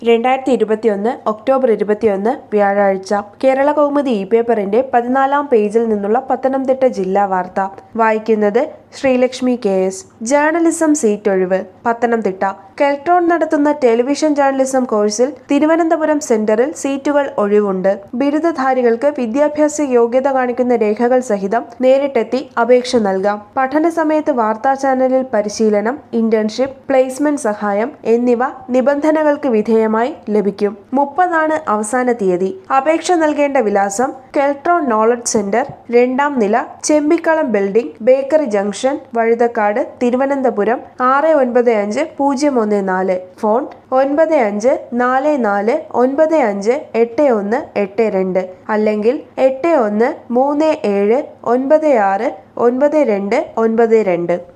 രണ്ടായിരത്തി ഇരുപത്തിയൊന്ന് ഒക്ടോബർ ഇരുപത്തിയൊന്ന് വ്യാഴാഴ്ച കേരള കൗമുദി ഇ പേപ്പറിന്റെ പതിനാലാം പേജിൽ നിന്നുള്ള പത്തനംതിട്ട ജില്ലാ വാർത്ത വായിക്കുന്നത് Sreelakshmi K S journalism seat ഒഴിവ് പത്തനംതിട്ട കെൽട്രോൺ നടത്തുന്ന ടെലിവിഷൻ ജേർണലിസം കോഴ്സിൽ തിരുവനന്തപുരം സെന്ററിൽ സീറ്റുകൾ ഒഴിവുണ്ട് ബിരുദധാരികൾക്ക് വിദ്യാഭ്യാസ യോഗ്യത കാണിക്കുന്ന രേഖകൾ സഹിതം നേരിട്ടെത്തി അപേക്ഷ നൽകാം പഠന സമയത്ത് വാർത്താ ചാനലിൽ പരിശീലനം ഇന്റേൺഷിപ്പ് പ്ലേസ്മെന്റ് സഹായം എന്നിവ നിബന്ധനകൾക്ക് വിധേയമായി ലഭിക്കും മുപ്പതാണ് അവസാന തീയതി അപേക്ഷ നൽകേണ്ട വിലാസം കെൽട്രോൺ നോളജ് സെന്റർ രണ്ടാം നില Chembikkalam building bakery junction Vazhuthacaud Thiruvananthapuram ആറ് ഒൻപത് അഞ്ച് പൂജ്യം ഒന്ന് നാല് ഫോൺ ഒൻപത് അഞ്ച് നാല് നാല് ഒൻപത് അഞ്ച് എട്ട് ഒന്ന് എട്ട് രണ്ട് അല്ലെങ്കിൽ എട്ട് ഒന്ന് മൂന്ന് ഏഴ് ഒൻപത് ആറ് ഒൻപത് രണ്ട് ഒൻപത് രണ്ട്